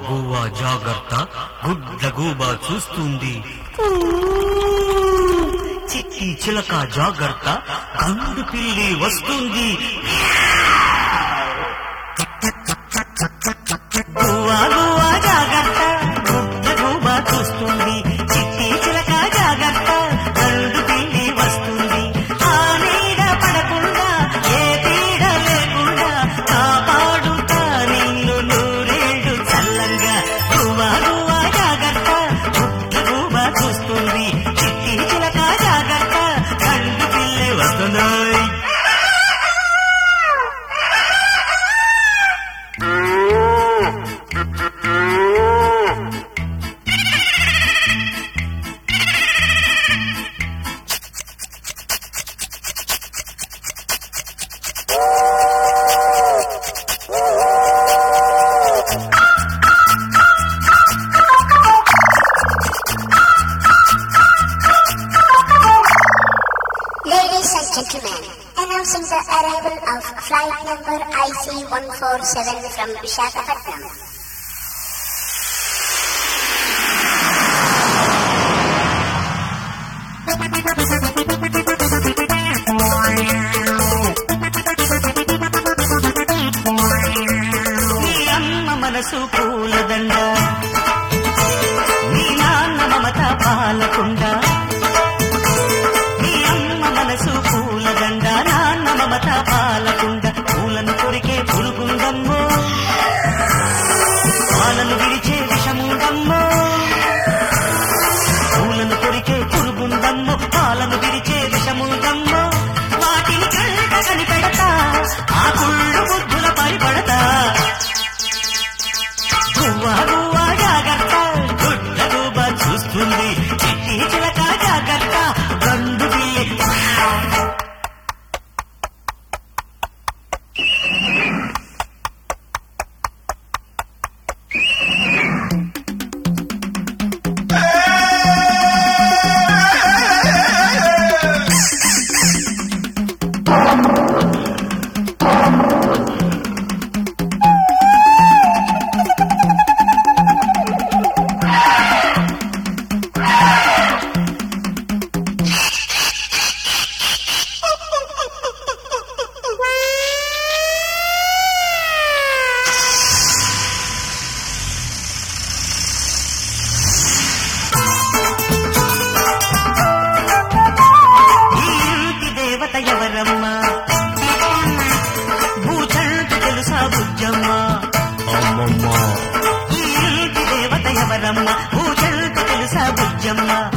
గువ్వ జాగ్రత్త గుడ్ల గూబ చూస్తుంది చిట్టి చిలక జాగ్రత్త గండు పిల్లి వస్తుంది గువ్వ గువ్వ జాగ్రత్త గుడ్ల గూబ చూస్తుంది చిట్టి చిలక జాగ్రత్త గండు పిల్లి వస్తుంది ఆ నీడ పడకుండా ఏ పీడ లేకుండా కాపాడుతా నిన్ను నూరేళ్ళు చల్లంగా గువ్వ గువ్వ జాగ్రత్త గుడ్ల గూబ చూస్తుంది చిట్టి చిలక జాగ్రత్త గండు పిల్లి వస్తున్నాయి Ladies and gentlemen, announcing the arrival of flight number IC147 from Visakhapatnam. నీ అమ్మ మనసు పూలదండ నీ నాన్న మమత పాలకుండ నీ అమ్మ మనసు పూలదండ నాన్న మమత పాలకుండ పూలను కొరికే పురుగుందమ్మో పాలను విరిచే విషముందమ్మో పూలను కొరికే పురుగుందమ్మో పాలను విరిచే విషముందమ్మో వాటిని కంట కనిపెడతా ఆ కుళ్ళు బుద్ధుల పరిపడతా గువ్వ గువ్వ జాగ్రత్త గుడ్డ గువ్వ చూస్తుంది చిట్టి చిలక జాగ్రత్త గండు పిల్లి ఈ ఇంటి దేవత ఎవరమ్మా భూచంటు తెలుసా బుజ్జమ్మ ఈ ఇంటి దేవత ఎవరమ్మా భూచంటు తెలుసా బుజ్జమ్మ